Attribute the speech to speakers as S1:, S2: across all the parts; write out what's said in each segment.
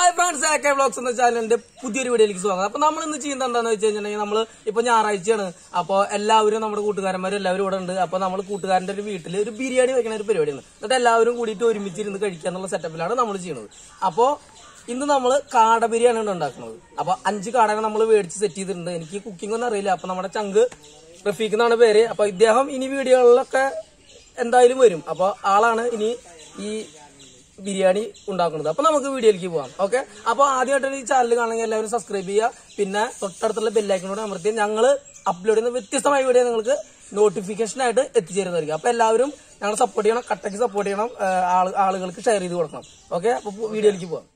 S1: Hi friends A K vlogs എന്ന ചാനലിന്റെ പുതിയൊരു വീഡിയോയിലേക്ക് സ്വാഗതം അപ്പൊ നമ്മൾ ഇന്ന് ചെയ്യുന്നത് എന്താണെന്ന് വെച്ച് കഴിഞ്ഞിട്ടുണ്ടെങ്കിൽ നമ്മൾ ഇപ്പൊ ഞായറാഴ്ചയാണ് അപ്പൊ എല്ലാവരും നമ്മുടെ കൂട്ടുകാരന്മാരും എല്ലാവരും ഇവിടെ ഉണ്ട് അപ്പൊ നമ്മൾ കൂട്ടുകാരന്റെ ഒരു വീട്ടിൽ ഒരു ബിരിയാണി വെക്കുന്ന ഒരു പരിപാടിയാണ് എന്നിട്ട് എല്ലാവരും കൂടിയിട്ട് ഒരുമിച്ചിരുന്ന് കഴിക്കുക എന്നുള്ള സെറ്റപ്പിലാണ് നമ്മൾ ചെയ്യുന്നത് അപ്പോ ഇന്ന് നമ്മൾ കാട ബിരിയാണിയാണ് ഉണ്ടാക്കുന്നത് അപ്പൊ അഞ്ച് കാടകൾ നമ്മൾ മേടിച്ച് സെറ്റ് ചെയ്തിട്ടുണ്ട് എനിക്ക് കുക്കിംഗ് ഒന്നും അറിയില്ല അപ്പൊ നമ്മുടെ ചങ്ക് റഫീഖ് എന്നാണ് പേര് അപ്പൊ ഇദ്ദേഹം ഇനി വീഡിയോകളിലൊക്കെ എന്തായാലും വരും അപ്പൊ ആളാണ് ഇനി ഈ ബിരിയാണി ഉണ്ടാക്കുന്നത് അപ്പൊ നമുക്ക് വീഡിയോയിലേക്ക് പോവാം ഓക്കെ അപ്പൊ ആദ്യമായിട്ട് ഈ ചാനൽ കാണണമെങ്കിൽ എല്ലാവരും സബ്സ്ക്രൈബ് ചെയ്യുക പിന്നെ തൊട്ടടുത്തുള്ള ബെല്ലൈക്കനോട് അമർത്തി ഞങ്ങൾ അപ്ലോഡ് ചെയ്യുന്ന വ്യത്യസ്തമായ വീഡിയോ നിങ്ങൾക്ക് നോട്ടിഫിക്കേഷൻ ആയിട്ട് എത്തിച്ചേരുന്നതായിരിക്കും അപ്പൊ എല്ലാവരും ഞങ്ങൾ സപ്പോർട്ട് ചെയ്യണം കട്ടയ്ക്ക് സപ്പോർട്ട് ചെയ്യണം ആ, ആള്- ആളുകൾക്ക് ഷെയർ ചെയ്ത് കൊടുക്കണം ഓക്കെ അപ്പൊ വീഡിയോയിലേക്ക് പോവാം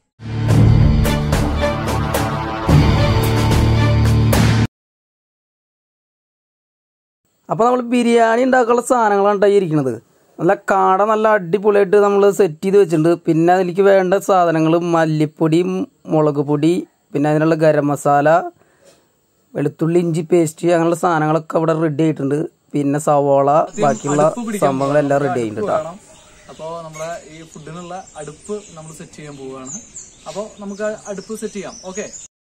S1: അപ്പോൾ നമ്മൾ ബിരിയാണി ഉണ്ടാക്കാനുള്ള സാധനങ്ങളാണ് ഉണ്ടായി ഇരിക്കുന്നത് നല്ല കാട നല്ല അടിപൊളിയായിട്ട് നമ്മൾ സെറ്റ് ചെയ്ത് വെച്ചിട്ടുണ്ട് പിന്നെ അതിലേക്ക് വേണ്ട സാധനങ്ങൾ മല്ലിപ്പൊടി മുളക് പൊടി പിന്നെ അതിനുള്ള ഗരം മസാല വെളുത്തുള്ളി ഇഞ്ചി പേസ്റ്റ് അങ്ങനെയുള്ള സാധനങ്ങളൊക്കെ അവിടെ റെഡി ആയിട്ടുണ്ട് പിന്നെ സവോള ബാക്കിയുള്ള സംഭവങ്ങളെല്ലാം റെഡി ആയിട്ടുണ്ട് കേട്ടോ
S2: വേണം അപ്പോൾ നമ്മളെ ഈ ഫുഡിനുള്ള അടുപ്പ് നമ്മൾ സെറ്റ് ചെയ്യാൻ പോവുകയാണ് അപ്പോൾ നമുക്ക് ആ അടുപ്പ് സെറ്റ് ചെയ്യാം ഓക്കെ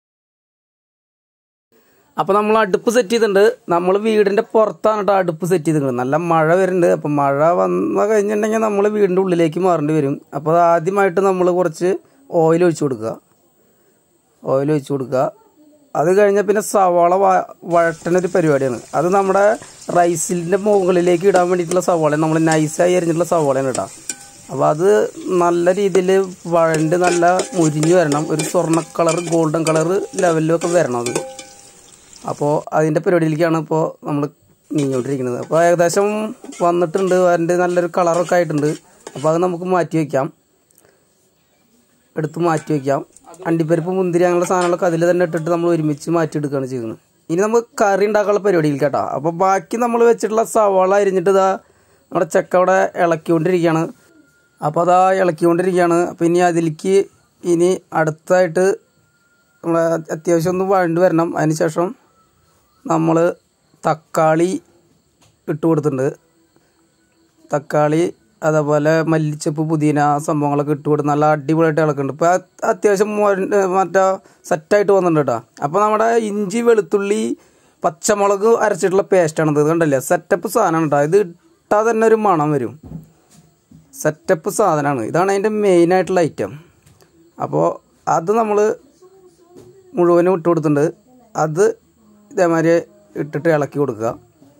S1: അപ്പൊ നമ്മൾ അടുപ്പ് സെറ്റ് ചെയ്തിട്ടുണ്ട് നമ്മൾ വീടിന്റെ പുറത്താണ് കേട്ടോ അടുപ്പ് സെറ്റ് ചെയ്തിട്ടുണ്ട് നല്ല മഴ വരുന്നുണ്ട് അപ്പൊ മഴ വന്ന കഴിഞ്ഞിട്ടുണ്ടെങ്കിൽ നമ്മൾ വീടിന്റെ ഉള്ളിലേക്ക് മാറേണ്ടി വരും അപ്പോൾ അത് ആദ്യമായിട്ട് നമ്മൾ കുറച്ച് ഓയിൽ ഒഴിച്ചു കൊടുക്കുക ഓയിൽ ഒഴിച്ചു കൊടുക്കുക അത് കഴിഞ്ഞാൽ പിന്നെ സവാള വ- വഴട്ടണ ഒരു പരിപാടിയാണ് അത് നമ്മുടെ റൈസിന്റെ മുകളിലേക്ക് ഇടാൻ വേണ്ടിയിട്ടുള്ള സവാള നമ്മൾ നൈസായി അരിഞ്ഞിട്ടുള്ള സവാളയാണ് കേട്ടോ അപ്പോൾ അത് നല്ല രീതിയിൽ വഴണ്ട് നല്ല മുരിഞ്ഞു വരണം ഒരു സ്വർണ്ണ കളർ ഗോൾഡൻ കളർ ലെവലിലൊക്കെ വരണം അത് അപ്പോൾ അതിൻ്റെ പരിപാടിയിലേക്കാണ് ഇപ്പോൾ നമ്മൾ നീങ്ങിക്കൊണ്ടിരിക്കുന്നത് അപ്പോൾ ഏകദേശം വന്നിട്ടുണ്ട് അതിൻ്റെ നല്ലൊരു കളറൊക്കെ ആയിട്ടുണ്ട് അപ്പോൾ അത് നമുക്ക് മാറ്റി വയ്ക്കാം എടുത്ത് മാറ്റി വയ്ക്കാം അണ്ടിപ്പരിപ്പ് മുന്തിരി അങ്ങനെയുള്ള സാധനങ്ങളൊക്കെ അതിൽ തന്നെ ഇട്ടിട്ട് നമ്മൾ ഒരുമിച്ച് മാറ്റിയെടുക്കുകയാണ് ചെയ്യുന്നത് ഇനി നമുക്ക് കറി ഉണ്ടാക്കാനുള്ള പരിപാടിയിൽ കേട്ടോ അപ്പോൾ ബാക്കി നമ്മൾ വെച്ചിട്ടുള്ള സവാള അരിഞ്ഞിട്ട് ഇതാ നമ്മുടെ ചെക്ക അവിടെ ഇളക്കിക്കൊണ്ടിരിക്കുകയാണ് അപ്പോൾ അതാ ഇളക്കിക്കൊണ്ടിരിക്കുകയാണ് അപ്പോൾ ഇനി അതിലേക്ക് ഇനി അടുത്തായിട്ട് നമ്മൾ അത്യാവശ്യം ഒന്ന് വഴണ്ട് വരണം അതിന് ശേഷം നമ്മൾ തക്കാളി ഇട്ട് കൊടുത്തിട്ടുണ്ട് തക്കാളി അതേപോലെ മല്ലിച്ചപ്പ് പുതിന സംഭവങ്ങളൊക്കെ ഇട്ട് കൊടുത്ത് നല്ല അടിപൊളിയായിട്ട് ഇളക്കുന്നുണ്ട് ഇപ്പോൾ അത്യാവശ്യം മൊര- മറ്റേ സെറ്റായിട്ട് വന്നിട്ടുണ്ട് കേട്ടോ അപ്പോൾ നമ്മുടെ ഇഞ്ചി വെളുത്തുള്ളി പച്ചമുളക് അരച്ചിട്ടുള്ള പേസ്റ്റാണ് ഇത് കണ്ടല്ലേ സെറ്റപ്പ് സാധനമാണ് കേട്ടോ ഇത് ഇട്ടാൽ തന്നെ ഒരു മണം വരും സെറ്റപ്പ് സാധനമാണ് ഇതാണ് അതിൻ്റെ മെയിനായിട്ടുള്ള ഐറ്റം അപ്പോൾ അത് നമ്മൾ മുഴുവനും ഇട്ട് കൊടുത്തിട്ടുണ്ട് അത് ഇതേമാതിരി ഇട്ടിട്ട് ഇളക്കി കൊടുക്കുക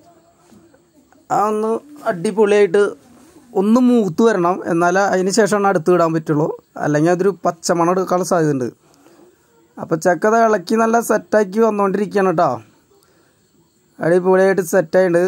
S1: ആ ഒന്ന് അടിപൊളിയായിട്ട് ഒന്ന് മൂത്ത് വരണം എന്നാൽ അതിന് ശേഷമാണ് അടുത്ത് ഇടാൻ പറ്റുള്ളൂ അല്ലെങ്കിൽ അതൊരു പച്ചമണം എടുക്കാനുള്ള സാധ്യതയുണ്ട് അപ്പോൾ ചക്കത ഇളക്കി നല്ല സെറ്റാക്കി വന്നുകൊണ്ടിരിക്കുകയാണ് കേട്ടോ അടിപൊളിയായിട്ട് സെറ്റായിട്ടുണ്ട്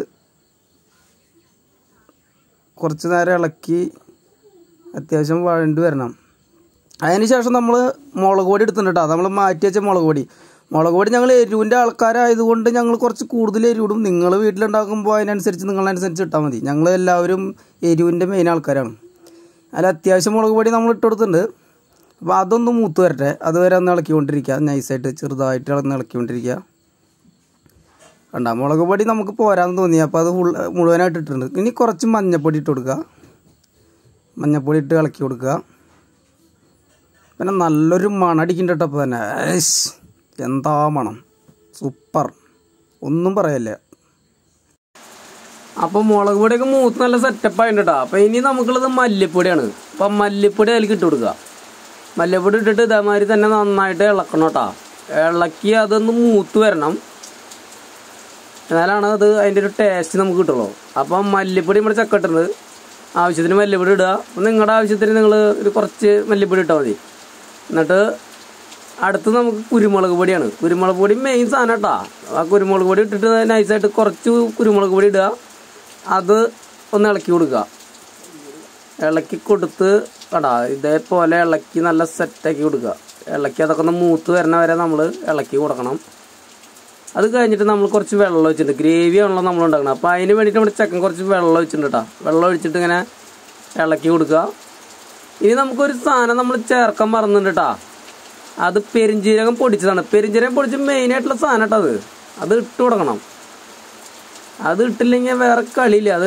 S1: കുറച്ച് നേരം ഇളക്കി അത്യാവശ്യം വഴണ്ടി വരണം അതിന് ശേഷം നമ്മൾ മുളക് പൊടി എടുത്തിട്ടുണ്ട് കേട്ടോ നമ്മൾ മാറ്റി വെച്ച മുളക് പൊടി മുളക് പൊടി ഞങ്ങൾ എരിവിൻ്റെ ആൾക്കാരായതുകൊണ്ട് ഞങ്ങൾ കുറച്ച് കൂടുതൽ എരിവിടും നിങ്ങൾ വീട്ടിലുണ്ടാക്കുമ്പോൾ അതിനനുസരിച്ച് നിങ്ങളനുസരിച്ച് ഇട്ടാൽ മതി ഞങ്ങൾ എല്ലാവരും എരിവിൻ്റെ മെയിൻ ആൾക്കാരാണ് അതിൽ അത്യാവശ്യം മുളക് പൊടി നമ്മൾ ഇട്ട് കൊടുത്തിട്ടുണ്ട് അപ്പോൾ അതൊന്ന് മൂത്ത് വരട്ടെ അതുവരെ ഒന്ന് ഇളക്കിക്കൊണ്ടിരിക്കുക നൈസായിട്ട് ചെറുതായിട്ട് ഇളന്ന് ഇളക്കിക്കൊണ്ടിരിക്കുക കണ്ട മുളക് പൊടി നമുക്ക് പോരാന്ന് തോന്നി അപ്പോൾ അത് ഫുൾ മുഴുവനായിട്ട് ഇട്ടിട്ടുണ്ട് ഇനി കുറച്ച് മഞ്ഞപ്പൊടി ഇട്ട് കൊടുക്കുക മഞ്ഞപ്പൊടി ഇട്ട് ഇളക്കി കൊടുക്കുക പിന്നെ നല്ലൊരു മണടിക്കുന്നുണ്ട് കേട്ടോ അപ്പോൾ തന്നെ ഏഷ്, എന്താ മണം സൂപ്പർ ഒന്നും പറയല്ലേ അപ്പോൾ മുളക് പൊടിയൊക്കെ മൂത്ത് നല്ല സെറ്റപ്പ് ആയിട്ടുണ്ട് കേട്ടോ അപ്പോൾ ഇനി നമുക്കുള്ളത് മല്ലിപ്പൊടിയാണ് അപ്പം മല്ലിപ്പൊടി അതിലേക്ക് ഇട്ട് കൊടുക്കുക മല്ലിപ്പൊടി ഇട്ടിട്ട് ഇതേമാതിരി തന്നെ നന്നായിട്ട് ഇളക്കണം കേട്ടോ ഇളക്കി അതൊന്ന് മൂത്ത് വരണം എന്നാലാണ് അത് അതിൻ്റെ ഒരു ടേസ്റ്റ് നമുക്ക് കിട്ടുള്ളൂ അപ്പം മല്ലിപ്പൊടി നമ്മുടെ ചക്കട്ടുണ്ട് ആവശ്യത്തിന് മല്ലിപ്പൊടി ഇടുക അപ്പം നിങ്ങളുടെ ആവശ്യത്തിന് നിങ്ങൾ ഒരു കുറച്ച് മല്ലിപ്പൊടി ഇട്ടാൽ മതി എന്നിട്ട് അടുത്ത് നമുക്ക് കുരുമുളക് പൊടിയാണ് കുരുമുളക് പൊടി മെയിൻ സാധനം കേട്ടോ ആ കുരുമുളക് പൊടി ഇട്ടിട്ട് നൈസായിട്ട് കുറച്ച് കുരുമുളക് പൊടി ഇടുക അത് ഒന്ന് ഇളക്കി കൊടുക്കുക ഇളക്കി കൊടുത്ത് കടാ ഇതേപോലെ ഇളക്കി നല്ല സെറ്റാക്കി കൊടുക്കുക ഇളക്കി അതൊക്കെ ഒന്ന് മൂത്ത് വരണ വരെ നമ്മൾ ഇളക്കി കൊടുക്കണം അത് കഴിഞ്ഞിട്ട് നമ്മൾ കുറച്ച് വെള്ളം ഒഴിച്ചിട്ടുണ്ട് ഗ്രേവി ആണല്ലോ നമ്മൾ ഉണ്ടാക്കണം അപ്പോൾ അതിന് വേണ്ടിയിട്ട് നമ്മുടെ ചക്കൻ കുറച്ച് വെള്ളം ഒഴിച്ചിട്ടുണ്ട് കേട്ടോ വെള്ളം ഒഴിച്ചിട്ട് ഇങ്ങനെ ഇളക്കി കൊടുക്കുക ഇനി നമുക്കൊരു സാധനം നമ്മൾ ചേർക്കാൻ മറന്നുണ്ട് കേട്ടോ അത് പെരിഞ്ജീരകം പൊടിച്ചതാണ് പെരിഞ്ജീരകം പൊടിച്ച് മെയിനായിട്ടുള്ള സാധനം കേട്ടോ അത് അത് ഇട്ട് കൊടുക്കണം അത് ഇട്ടില്ലെങ്കിൽ വേറെ കളിയില്ല അത്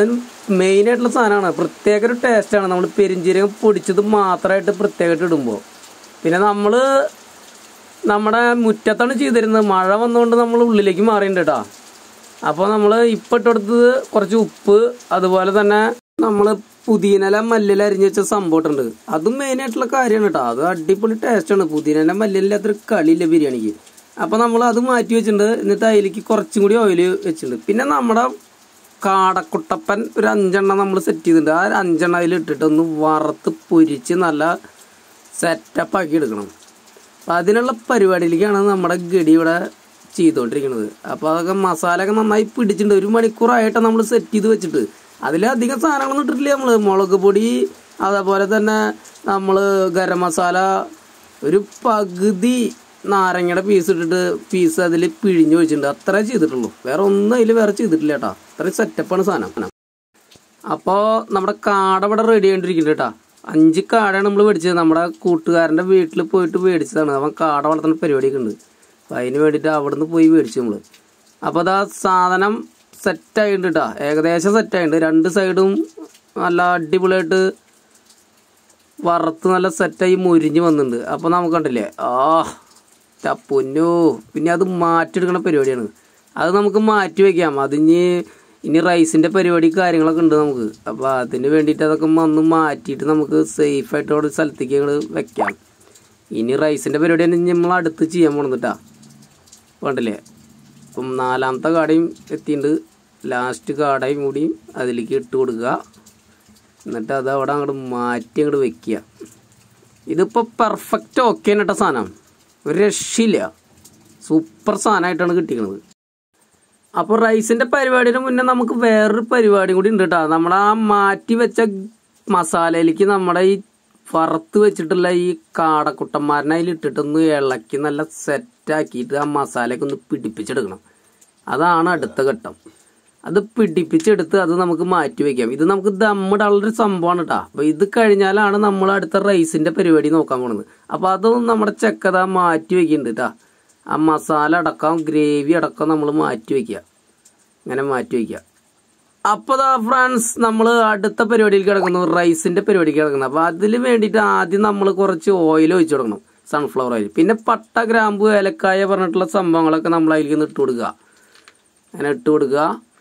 S1: മെയിനായിട്ടുള്ള സാധനമാണ് പ്രത്യേക ഒരു ടേസ്റ്റാണ് നമ്മൾ പെരിഞ്ജീരകം പൊടിച്ചത് മാത്രമായിട്ട് പ്രത്യേകമായിട്ട് ഇടുമ്പോൾ പിന്നെ നമ്മള് നമ്മുടെ മുറ്റത്താണ് ചെയ്തിരുന്നത് മഴ വന്നുകൊണ്ട് നമ്മൾ ഉള്ളിലേക്ക് മാറിയിട്ടുണ്ട് കേട്ടോ അപ്പോൾ നമ്മൾ ഇപ്പം ഇട്ടെടുത്തത് കുറച്ച് ഉപ്പ് അതുപോലെ തന്നെ നമ്മൾ പുതിനല മല്ലില അരിഞ്ഞ് വെച്ച സംഭവമുണ്ട് അതും മെയിൻ ആയിട്ടുള്ള കാര്യമാണ് കേട്ടോ അത് അടിപൊളി ടേസ്റ്റാണ് പുതിനല മല്ലില്ലാത്തൊരു കളിയില്ല ബിരിയാണിക്ക് അപ്പോൾ നമ്മൾ അത് മാറ്റി വെച്ചിട്ടുണ്ട് എന്നിട്ട് അതിലേക്ക് കുറച്ചും കൂടി ഓയിൽ വെച്ചിട്ടുണ്ട് പിന്നെ നമ്മുടെ കാടക്കുട്ടപ്പൻ ഒരു അഞ്ചെണ്ണം നമ്മൾ സെറ്റ് ചെയ്തിട്ടുണ്ട് ആ ഒരു അഞ്ചെണ്ണം അതിൽ ഇട്ടിട്ട് ഒന്ന് വറുത്ത് പൊരിച്ച് നല്ല സെറ്റപ്പ് ആക്കി എടുക്കണം അപ്പം അതിനുള്ള പരിപാടിയിലേക്കാണ് നമ്മുടെ ഗഡി ഇവിടെ ചെയ്തുകൊണ്ടിരിക്കുന്നത് അപ്പോൾ അതൊക്കെ മസാലയൊക്കെ നന്നായി പിടിച്ചിട്ടുണ്ട് ഒരു മണിക്കൂറായിട്ടാണ് നമ്മൾ സെറ്റ് ചെയ്ത് വെച്ചിട്ട് അതിലധികം സാധനങ്ങളൊന്നും ഇട്ടിട്ടില്ല നമ്മൾ മുളക് പൊടി അതേപോലെ തന്നെ നമ്മൾ ഗരം മസാല ഒരു പകുതി നാരങ്ങയുടെ പീസ് ഇട്ടിട്ട് പീസ് അതിൽ പിഴിഞ്ഞ് വെച്ചിട്ടുണ്ട് അത്രേ ചെയ്തിട്ടുള്ളൂ വേറെ ഒന്നും അതിൽ വേറെ ചെയ്തിട്ടില്ല കേട്ടോ അത്രയും സെറ്റപ്പാണ് സാധനം അപ്പോൾ നമ്മുടെ കാട ഇവിടെ റെഡി ആയിട്ടിരിക്കുന്നുണ്ട് കേട്ടോ അഞ്ച് കാടയാണ് നമ്മൾ മേടിച്ചത് നമ്മുടെ കൂട്ടുകാരൻ്റെ വീട്ടിൽ പോയിട്ട് മേടിച്ചതാണ് അവൻ കാട വളർത്തുന്ന പരിപാടിയൊക്കെ ഉണ്ട് അപ്പം അതിന് വേണ്ടിയിട്ട് അവിടെ നിന്ന് പോയി മേടിച്ചു നമ്മൾ അപ്പോൾ അതാ സാധനം സെറ്റായിട്ടുണ്ട് കേട്ടോ ഏകദേശം സെറ്റായിട്ടുണ്ട് രണ്ട് സൈഡും നല്ല അടിപൊളിയായിട്ട് വറുത്ത് നല്ല സെറ്റായി മുരിഞ്ഞ് വന്നിട്ടുണ്ട് അപ്പോൾ നമുക്ക് കണ്ടില്ലേ ആ പൊന്നോ പിന്നെ അത് മാറ്റിയെടുക്കണ പരിപാടിയാണ് അത് നമുക്ക് മാറ്റി വെക്കാം അതിന് ഇനി റൈസിൻ്റെ പരിപാടി കാര്യങ്ങളൊക്കെ ഉണ്ട് നമുക്ക് അപ്പോൾ അതിന് വേണ്ടിയിട്ട് അതൊക്കെ വന്ന് മാറ്റിയിട്ട് നമുക്ക് സേഫായിട്ട് അവിടെ ഒരു സ്ഥലത്തേക്ക് ഞങ്ങൾ വെക്കാം ഇനി റൈസിൻ്റെ പരിപാടി തന്നെ നമ്മൾ അടുത്ത് ചെയ്യാൻ പോണെന്നിട്ടാ വേണ്ടില്ലേ ഇപ്പം നാലാമത്തെ കാടയും എത്തിയിട്ടുണ്ട് ലാസ്റ്റ് കാടയും കൂടിയും അതിലേക്ക് ഇട്ട് കൊടുക്കുക എന്നിട്ട് അത് അവിടെ അങ്ങോട്ട് മാറ്റി അങ്ങോട്ട് വെക്കുക ഇതിപ്പോൾ പെർഫെക്റ്റ് ഓക്കെ ആണ് കേട്ടോ സാധനം ഒരു രക്ഷയില്ല സൂപ്പർ സാധനമായിട്ടാണ് കിട്ടിക്കുന്നത് അപ്പോൾ റൈസിൻ്റെ പരിപാടിയുടെ മുന്നേ നമുക്ക് വേറൊരു പരിപാടി കൂടി ഉണ്ട് കേട്ടോ നമ്മുടെ ആ മാറ്റി വെച്ച മസാലയിലേക്ക് നമ്മുടെ ഈ വറുത്ത് വെച്ചിട്ടുള്ള ഈ കാടക്കുട്ടന്മാരനെ അതിൽ ഇട്ടിട്ടൊന്ന് ഇളക്കി നല്ല സെറ്റാക്കിയിട്ട് ആ മസാലയൊക്കെ ഒന്ന് പിടിപ്പിച്ചെടുക്കണം അതാണ് അടുത്ത ഘട്ടം അത് പിടിപ്പിച്ചെടുത്ത് അത് നമുക്ക് മാറ്റി വെക്കാം ഇത് നമുക്ക് ദമ്മിടാനുള്ളൊരു സംഭവമാണ് കേട്ടോ അപ്പൊ ഇത് കഴിഞ്ഞാലാണ് നമ്മൾ അടുത്ത റൈസിന്റെ പരിപാടി നോക്കാൻ പോണത് അപ്പൊ അതൊന്നും നമ്മുടെ ചെക്കത മാറ്റി വെക്കുന്നുണ്ട് കേട്ടാ ആ മസാല അടക്കം ഗ്രേവി അടക്കം നമ്മൾ മാറ്റി വെക്കുക ഇങ്ങനെ മാറ്റി വെക്കുക അപ്പോൾ ദാ ഫ്രണ്ട്സ് നമ്മൾ അടുത്ത പരിപാടിയിൽ കിടക്കുന്നു റൈസിന്റെ പരിപാടിക്ക് കിടക്കുന്നു അപ്പോൾ അതിന് വേണ്ടിയിട്ട് ആദ്യം നമ്മൾ കുറച്ച് ഓയിൽ ഒഴിച്ചു കൊടുക്കണം സൺഫ്ലവർ ഓയിൽ പിന്നെ പട്ട ഗ്രാമ്പു ഏലക്കായ പറഞ്ഞിട്ടുള്ള സംഭവങ്ങളൊക്കെ നമ്മൾ അതിലേക്ക് ഇട്ട് കൊടുക്കുക അങ്ങനെ ഇട്ട് കൊടുക്കുക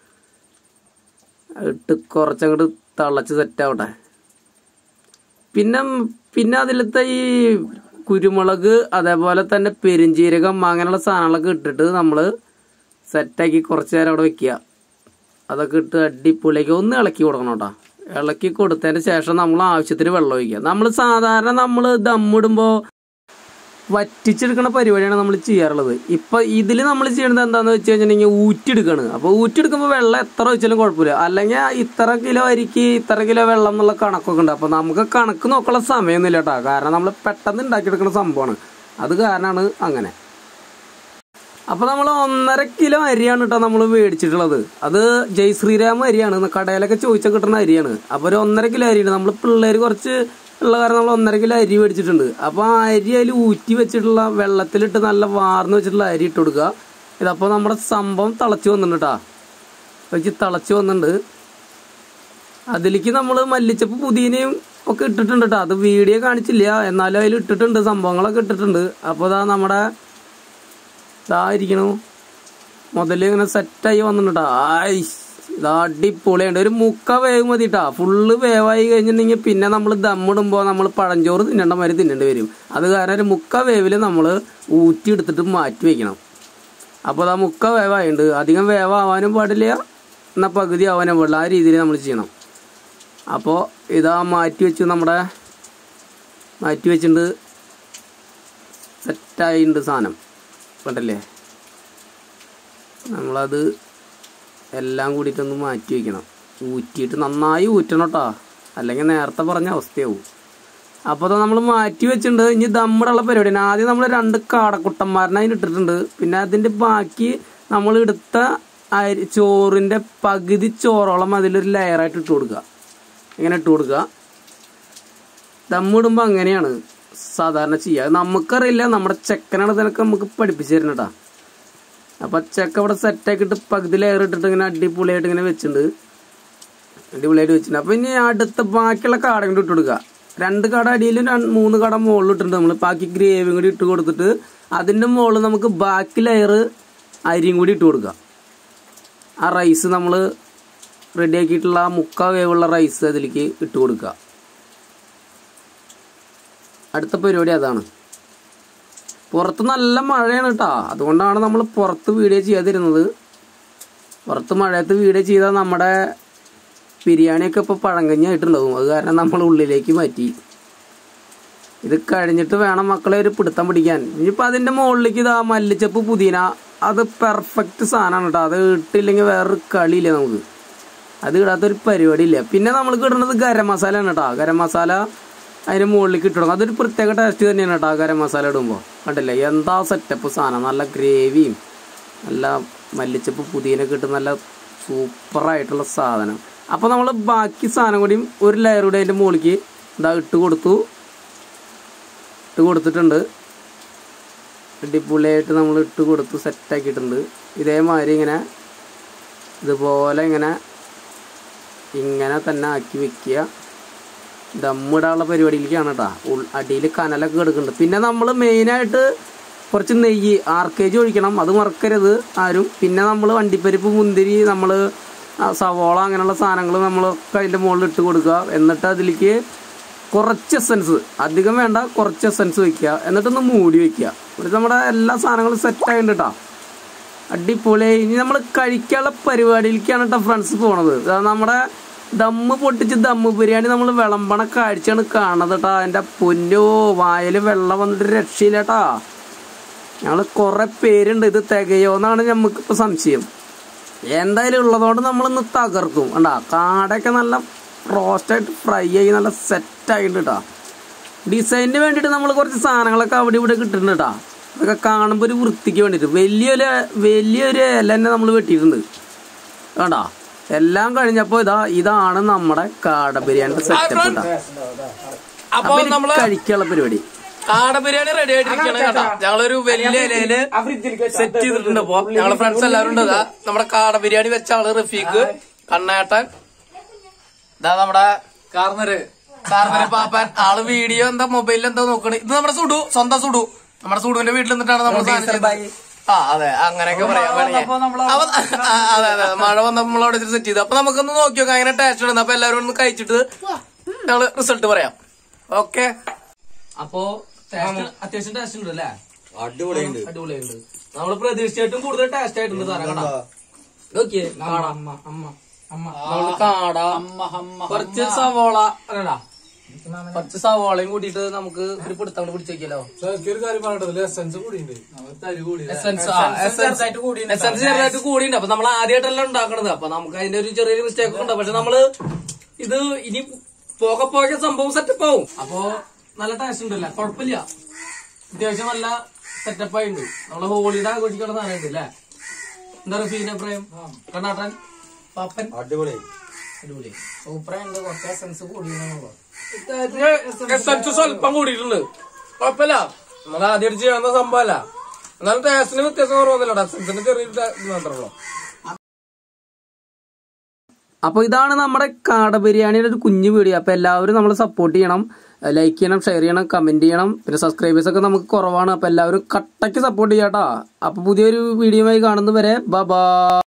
S1: ഇട്ട് കുറച്ചങ്ങോട്ട് തിളച്ച് സെറ്റാവട്ടെ പിന്നെ പിന്നെ അതിലത്തെ ഈ കുരുമുളക് അതേപോലെ തന്നെ പെരിഞ്ചീരകം അങ്ങനെയുള്ള സാധനങ്ങളൊക്കെ ഇട്ടിട്ട് നമ്മൾ സെറ്റാക്കി കുറച്ച് നേരം അവിടെ വെക്കുക അതൊക്കെ ഇട്ട് അടിപൊളിയാക്കി ഒന്ന് ഇളക്കി കൊടുക്കണം കേട്ടോ ഇളക്കി കൊടുത്തതിന് ശേഷം നമ്മൾ ആവശ്യത്തിന് വെള്ളം ഒഴിക്കുക നമ്മൾ സാധാരണ നമ്മൾ ദമ്മിടുമ്പോൾ വറ്റിച്ചെടുക്കുന്ന പരിപാടിയാണ് നമ്മൾ ചെയ്യാറുള്ളത് ഇപ്പൊ ഇതിൽ നമ്മൾ ചെയ്യുന്നത് എന്താന്ന് വെച്ച് കഴിഞ്ഞിട്ടുണ്ടെങ്കിൽ ഊറ്റിയെടുക്കാണ് അപ്പൊ ഊറ്റിയെടുക്കുമ്പോൾ വെള്ളം എത്ര വെച്ചാലും കുഴപ്പമില്ല അല്ലെങ്കിൽ ഇത്ര കിലോ അരിക്ക് ഇത്ര കിലോ വെള്ളം എന്നുള്ള കണക്കൊക്കെ ഉണ്ട് അപ്പൊ നമുക്ക് കണക്ക് നോക്കാനുള്ള സമയമൊന്നുമില്ല കേട്ടോ കാരണം നമ്മൾ പെട്ടെന്ന് ഉണ്ടാക്കിയെടുക്കുന്ന സംഭവമാണ് അത് കാരണമാണ് അങ്ങനെ അപ്പൊ നമ്മൾ ഒന്നര കിലോ അരിയാണ് കേട്ടോ നമ്മൾ മേടിച്ചിട്ടുള്ളത് അത് ജയ് ശ്രീരാം അരിയാണ് കടയിലൊക്കെ ചോദിച്ചാൽ കിട്ടുന്ന അരിയാണ് അപ്പൊ ഒരു ഒന്നര കിലോ അരിയാണ് നമ്മൾ പിള്ളേർ കുറച്ച് ഉള്ള കാരണം നമ്മൾ ഒന്നര കിലോ അരി മേടിച്ചിട്ടുണ്ട് അപ്പൊ ആ അരി അതിൽ ഊറ്റി വെച്ചിട്ടുള്ള വെള്ളത്തിലിട്ട് നല്ല വാർന്ന് വെച്ചിട്ടുള്ള അരി ഇട്ട് കൊടുക്കുക ഇതപ്പോൾ നമ്മുടെ സംഭവം തിളച്ച് വന്നിട്ടുണ്ട് കേട്ടോ വെച്ച് തിളച്ച് വന്നിട്ടുണ്ട് അതിലേക്ക് നമ്മൾ മല്ലിച്ചപ്പ് പുതിനയും ഒക്കെ ഇട്ടിട്ടുണ്ട് കേട്ടോ അത് വീഡിയോ കാണിച്ചില്ല എന്നാലും അതിൽ ഇട്ടിട്ടുണ്ട് സംഭവങ്ങളൊക്കെ ഇട്ടിട്ടുണ്ട് അപ്പോൾ ഇതാ നമ്മുടെ ഇതാ ഇരിക്കണു മുതല് ഇങ്ങനെ സെറ്റായി വന്നിട്ടാ ആയി ഇതാ അടിപൊളിയുണ്ട് ഒരു മുക്ക വേവ് മതി കേട്ടാ ഫുള്ള് വേവായി കഴിഞ്ഞിട്ടുണ്ടെങ്കിൽ പിന്നെ നമ്മൾ ദമ്മിടുമ്പോൾ നമ്മൾ പഴഞ്ചോറ് തിന്നേണ്ട മാതിരി തിന്നേണ്ടി വരും അത് കാരണം ഒരു മുക്ക വേവിൽ നമ്മൾ ഊറ്റി എടുത്തിട്ട് മാറ്റി വെക്കണം അപ്പോൾ അതാ മുക്ക വേവായുണ്ട് അധികം വേവാവാനും പാടില്ല എന്നാൽ പകുതി ആവാനും പാടില്ല ആ രീതിയിൽ നമ്മൾ ചെയ്യണം അപ്പോൾ ഇതാ മാറ്റി വെച്ച് നമ്മുടെ മാറ്റി വെച്ചിട്ടുണ്ട് സെറ്റായിട്ടുണ്ട് സാധനം കണ്ടല്ലേ നമ്മളത് എല്ലാം കൂടിയിട്ടൊന്ന് മാറ്റി വയ്ക്കണം ഊറ്റിയിട്ട് നന്നായി ഊറ്റണം കേട്ടോ അല്ലെങ്കിൽ നേരത്തെ പറഞ്ഞ അവസ്ഥയാവും അപ്പോൾ അത് നമ്മൾ മാറ്റി വെച്ചിട്ടുണ്ട് ഇനി ദമ്മിടുള്ള പരിപാടിയാണ് ആദ്യം നമ്മൾ രണ്ട് കാടക്കുട്ടന്മാരനെ അതിന് ഇട്ടിട്ടുണ്ട് പിന്നെ അതിൻ്റെ ബാക്കി നമ്മൾ എടുത്ത അരി ചോറിൻ്റെ പകുതി ചോറോളം അതിലൊരു ലെയറായിട്ട് ഇട്ട് കൊടുക്കുക ഇങ്ങനെ ഇട്ട് കൊടുക്കുക ദമ്മിടുമ്പോൾ അങ്ങനെയാണ് സാധാരണ ചെയ്യുക അത് നമുക്കറിയില്ല നമ്മുടെ ചെക്കനാണ് ഇതിനൊക്കെ നമുക്ക് പഠിപ്പിച്ചു തരുന്നത് കേട്ടോ അപ്പൊ ചെക്ക ഇവിടെ സെറ്റാക്കിയിട്ട് പകുതി ലെയർ ഇട്ടിട്ട് ഇങ്ങനെ അടിപൊളിയായിട്ട് ഇങ്ങനെ വെച്ചിട്ടുണ്ട് അടിപൊളിയായിട്ട് വെച്ചിട്ടുണ്ട് അപ്പൊ ഇനി അടുത്ത ബാക്കിയുള്ള കാട കൊണ്ട് ഇട്ട് കൊടുക്കുക രണ്ട് കട അടിയിലും രണ്ട് മൂന്ന് കട മുകളിൽ ഇട്ടിട്ടുണ്ട് നമ്മൾ ബാക്കി ഗ്രേവിയും കൂടി ഇട്ട് കൊടുത്തിട്ട് അതിൻ്റെ മുകളിൽ നമുക്ക് ബാക്കി ലെയർ അരിയും കൂടി ഇട്ട് കൊടുക്കാം ആ റൈസ് നമ്മൾ റെഡിയാക്കിയിട്ടുള്ള ആ മുക്കാ വേവുള്ള റൈസ് അതിലേക്ക് ഇട്ട് കൊടുക്കുക അടുത്ത പരിപാടി അതാണ് പുറത്ത് നല്ല മഴയാണ് കേട്ടോ അതുകൊണ്ടാണ് നമ്മൾ പുറത്ത് വീഡിയോ ചെയ്യാതിരുന്നത് പുറത്ത് മഴയത്ത് വീഡിയോ ചെയ്താൽ നമ്മുടെ ബിരിയാണിയൊക്കെ ഇപ്പോൾ പഴങ്കഞ്ഞായിട്ടുണ്ടാവും അത് കാരണം നമ്മൾ ഉള്ളിലേക്ക് മാറ്റി ഇത് കഴിഞ്ഞിട്ട് വേണം മക്കളെ ഒരു പിടുത്തം പിടിക്കാൻ ഇനിയിപ്പോൾ അതിൻ്റെ മുകളിലേക്ക് ഇതാ മല്ലിച്ചപ്പ് പുതിന അത് പെർഫെക്റ്റ് സാധനമാണ് കേട്ടോ അത് ഇട്ടില്ലെങ്കിൽ വേറൊരു കളിയില്ല നമുക്ക് അത് ഇടാത്തൊരു പരിപാടിയില്ല പിന്നെ നമ്മൾക്ക് ഇടുന്നത് ഗരം മസാല ആണ് കേട്ടോ ഗരം മസാല അതിന് മുകളിലേക്ക് ഇട്ട് കൊടുക്കും അതൊരു പ്രത്യേക ടേസ്റ്റ് തന്നെയാണ് കേട്ടോ ഗരം മസാല ഇടുമ്പോൾ കണ്ടില്ലേ എന്താ സെറ്റപ്പ് സാധനം നല്ല ഗ്രേവിയും നല്ല മല്ലിച്ചപ്പ് പുതിയനൊക്കെ ഇട്ട് നല്ല സൂപ്പറായിട്ടുള്ള സാധനം അപ്പോൾ നമ്മൾ ബാക്കി സാധനം കൂടിയും ഒരു ലെയർ കൂടി അതിൻ്റെ മുകളിലേക്ക് ഇതാ ഇട്ട് കൊടുത്തു ഇട്ട് കൊടുത്തിട്ടുണ്ട് അടിപൊളിയായിട്ട് നമ്മൾ ഇട്ട് കൊടുത്തു സെറ്റാക്കിയിട്ടുണ്ട് ഇതേമാതിരി ഇങ്ങനെ ഇതുപോലെ ഇങ്ങനെ ഇങ്ങനെ തന്നെ ആക്കി വെക്കുക ദമ്മിടാനുള്ള പരിപാടിയിലേക്കാണ് കേട്ടോ ഉൾ അടിയിൽ കനലൊക്കെ കിടക്കുന്നുണ്ട് പിന്നെ നമ്മൾ മെയിനായിട്ട് കുറച്ച് നെയ്യ് ആർ കെ ജി ഒഴിക്കണം അത് മറക്കരുത് ആരും പിന്നെ നമ്മൾ വണ്ടിപ്പരിപ്പ് മുന്തിരി നമ്മൾ സവോള അങ്ങനെയുള്ള സാധനങ്ങൾ നമ്മളൊക്കെ അതിൻ്റെ മുകളിൽ ഇട്ട് കൊടുക്കുക എന്നിട്ട് അതിലേക്ക് കുറച്ച് എസൻസ് അധികം വേണ്ട കുറച്ച് എസൻസ് വെക്കുക എന്നിട്ടൊന്ന് മൂടി വെക്കുക എന്നിട്ട് നമ്മുടെ എല്ലാ സാധനങ്ങളും സെറ്റ് ആയിട്ടുണ്ട് കേട്ടോ അടിപൊളി ഇനി നമ്മൾ കഴിക്കാനുള്ള പരിപാടിയിലേക്കാണ് കേട്ടോ ഫ്രണ്ട്സ് പോണത് ഇതാ നമ്മുടെ ദമ്മ് പൊട്ടിച്ച് ദമ്മ് ബിരിയാണി നമ്മൾ വിളമ്പണ കാഴ്ചയാണ് കാണുന്നത് കേട്ടോ അതിൻ്റെ പൊന്നോ വായിൽ വെള്ളം വന്നിട്ട് രക്ഷയില്ല കേട്ടാ ഞങ്ങൾ കുറെ പേരുണ്ട് ഇത് തികയോന്നാണ് നമുക്കിപ്പോൾ സംശയം എന്തായാലും ഉള്ളതുകൊണ്ട് നമ്മളിന്ന് തകർക്കും കണ്ടാ കാടയൊക്കെ നല്ല റോസ്റ്റായിട്ട് ഫ്രൈ ആയി നല്ല സെറ്റായിട്ടുണ്ട് കേട്ടോ ഡിസൈനിന് വേണ്ടിയിട്ട് നമ്മൾ കുറച്ച് സാധനങ്ങളൊക്കെ അവിടെ ഇവിടെ കിട്ടുന്നുണ്ട് കേട്ടോ അതൊക്കെ കാണുമ്പോൾ ഒരു വൃത്തിക്ക് വേണ്ടിയിട്ട് വലിയൊരു വലിയൊരു ഇല തന്നെ നമ്മൾ വെട്ടിയിട്ടുണ്ട് കണ്ടാ എല്ലാം കഴിഞ്ഞപ്പോൾ ഇതാ ഇതാണ് നമ്മുടെ കാട ബിരിയാണിയുടെ സെറ്റപ്പ് കേട്ടോ
S3: അപ്പൊ നമ്മള്
S1: കഴിക്കാനുള്ള പരിപാടി
S3: കാട ബിരിയാണി റെഡി ആയിട്ടിരിക്കുകയാണ് കേട്ടോ ഞങ്ങളൊരു വലിയ ഇലയില് സെറ്റ് ചെയ്തിട്ടുണ്ട് അപ്പൊ ഞങ്ങളെ ഫ്രണ്ട്സ് എല്ലാവരും ഉണ്ട് ഇതാ നമ്മുടെ കാട ബിരിയാണി വെച്ച ആള് റഫീഖ് കണ്ണേട്ടൻ ഇതാ നമ്മുടെ
S2: കാർന്നര്
S3: കാർമരി പാപ്പൻ ആള് വീഡിയോ എന്താ മൊബൈലിൽ എന്താ നോക്കണേ ഇത് നമ്മുടെ സുഡു സ്വന്തം സുഡു നമ്മുടെ സുഡുവിന്റെ വീട്ടിൽ നിന്നിട്ടാണ് നമ്മൾ സാധനം ചെയ്തത്. ആ അതെ അങ്ങനെയൊക്കെ പറയാം വേണമെങ്കിൽ. അപ്പൊ ആ, അതെ അതെ മഴ വന്നപ്പോ നമ്മൾ അവിടെ സെറ്റ് ചെയ്തു അപ്പൊ നമുക്കൊന്ന് നോക്കി നോക്കാം അങ്ങനെ ടേസ്റ്റ് ഉണ്ട് അപ്പൊ എല്ലാവരും ഒന്ന് കഴിച്ചിട്ട് ഞങ്ങള് റിസൾട്ട് പറയാം ഓക്കെ
S1: അപ്പോ taste അത്യാവശ്യം ടേസ്റ്റ് ഉണ്ട് അല്ലേ അടിപൊളിയുണ്ട് അടിപൊളിയുണ്ട് നമ്മള് പ്രതീക്ഷിച്ചിട്ടും കൂടുതൽ ടേസ്റ്റ് ആയിട്ടുണ്ട് സാറേ കണ്ടാ നോക്കിയേ കാണാം നമ്മള് കാട കുറച്ച് സവോള അല്ലടാ കുറച്ച് സവോളയും കൂട്ടിയിട്ട് നമുക്ക് ഒരു പിടുത്തം പിടിച്ചു വെക്കലോ
S2: ഒരു കാര്യം പറയണ്ടത് എസെൻസ് കൂടിയുണ്ട് നമ്മൾ തരി കൂടി
S1: എസെൻസ് എസെൻസ് ചെറുതായിട്ട് കൂടിയുണ്ട് അപ്പൊ നമ്മൾ ആദ്യമായിട്ടല്ല ഉണ്ടാക്കണത് അപ്പൊ നമുക്ക് അതിന്റെ ഒരു ചെറിയൊരു മിസ്റ്റേക്ക് ഉണ്ട് പക്ഷെ നമ്മള് ഇത് ഇനി പോകെ പോകെ സംഭവം സെറ്റപ്പ് ആവും അപ്പൊ നല്ല ടേസ്റ്റ് ഉണ്ടല്ലേ കുഴപ്പമില്ല അത്യാവശ്യം നല്ല സെറ്റപ്പ് ആയിട്ടുണ്ട് നമ്മള് ഹോളിഡേ ആഘോഷിക്കുന്ന സാധനമുണ്ട് അല്ലേ എന്താ റഫീൻ അഭിപ്രായം കർണാടൻ പാപ്പൻ
S4: അടിപൊളി
S1: അടിപൊളി സൂപ്പറായിട്ടുണ്ട് കുറച്ച് എസെൻസ് കൂടിയെന്നുള്ളൂ
S3: എസൻസ് സ്വല്പം കൂടിയിട്ടുണ്ട് കുഴപ്പമില്ല നമ്മൾ ആദ്യം ചെയ്യാവുന്ന സംഭവമല്ല എന്നാലും ടേസ്റ്റിന് വ്യത്യാസം കുറവൊന്നുമില്ല എസൻസിന് ചെറിയൊരു ഇത് മാത്രമേ ഉള്ളൂ
S1: അപ്പൊ ഇതാണ് നമ്മുടെ കാട ബിരിയാണിയുടെ ഒരു കുഞ്ഞു വീഡിയോ അപ്പൊ എല്ലാവരും നമ്മൾ സപ്പോർട്ട് ചെയ്യണം ലൈക്ക് ചെയ്യണം ഷെയർ ചെയ്യണം കമന്റ് ചെയ്യണം പിന്നെ സബ്സ്ക്രൈബേഴ്സ് ഒക്കെ നമുക്ക് കുറവാണ് അപ്പൊ എല്ലാവരും കട്ടയ്ക്ക് സപ്പോർട്ട് ചെയ്യാട്ടോ അപ്പൊ പുതിയൊരു വീഡിയോയുമായി കാണുന്നവരെ ബ